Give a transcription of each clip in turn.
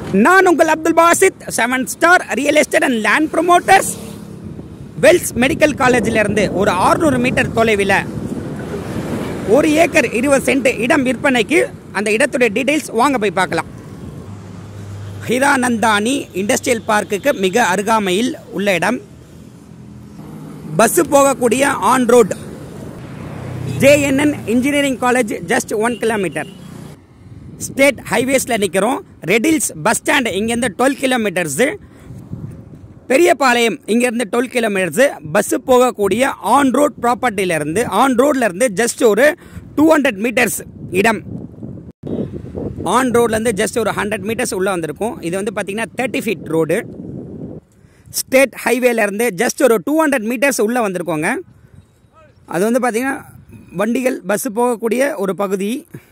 நான் உங்கள் Abdul Basith seven star real estate and land promoters Vels medical காலேஜிலிருந்து ஒரு 600 மீட்டர் தொலைவில் ஒரு ஏக்கர் இருபது சென்ட் இடம் விற்பனைக்கு அந்த இடத்துடைய டீடைல்ஸ் வாங்க போய் பார்க்கலாம் ஹிரானந்தானி இண்டஸ்ட்ரியல் பார்க்குக்கு மிக அருகாமையில் உள்ள இடம் பஸ்ஸு போகக்கூடிய on road JNN engineering college just one kilometre state ஹைவேஸில் நிற்கிறோம் ரெடில்ஸ் பஸ் ஸ்டாண்ட் இங்கேருந்து டுவெல் கிலோமீட்டர்ஸு பெரியபாளையம் இங்கேருந்து டுவெல் கிலோமீட்டர்ஸு பஸ்ஸு போகக்கூடிய ஆன் ரோட் ப்ராப்பர்ட்டியிலேருந்து ஆன் ரோட்லேருந்து ஜஸ்ட் ஒரு டூ ஹண்ட்ரட் மீட்டர்ஸ் இடம் ஆன் ரோட்லேருந்து ஜஸ்ட் ஒரு ஹண்ட்ரட் மீட்டர்ஸ் உள்ளே வந்திருக்கும் இது வந்து பார்த்திங்கன்னா தேர்ட்டி ஃபீட் ரோடு ஸ்டேட் ஹைவேலேருந்து ஜஸ்ட் ஒரு டூ ஹண்ட்ரட் மீட்டர்ஸ் உள்ளே வந்திருக்கோங்க அது வந்து பார்த்திங்கன்னா வண்டிகள் பஸ்ஸு போகக்கூடிய ஒரு பகுதி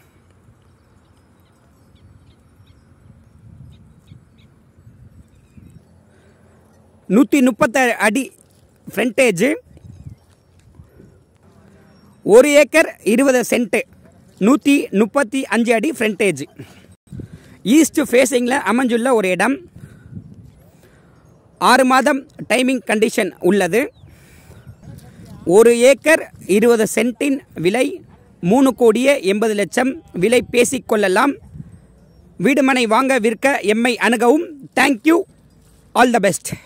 நூற்றி முப்பத்த அடி ஃப்ரண்டேஜு ஒரு ஏக்கர் இருபது சென்ட்டு நூற்றி முப்பத்தி அஞ்சு அடி ஃப்ரண்டேஜ் ஈஸ்ட் ஃபேஸிங்கில் அமைஞ்சுள்ள ஒரு இடம் ஆறு மாதம் டைமிங் கண்டிஷன் உள்ளது ஒரு ஏக்கர் இருபது சென்ட்டின் விலை மூணு கோடியே எண்பது லட்சம் விலை பேசிக்கொள்ளலாம் வீடுமனை வாங்க விற்க எம்மை அணுகவும் தேங்க்யூ ஆல் த பெஸ்ட்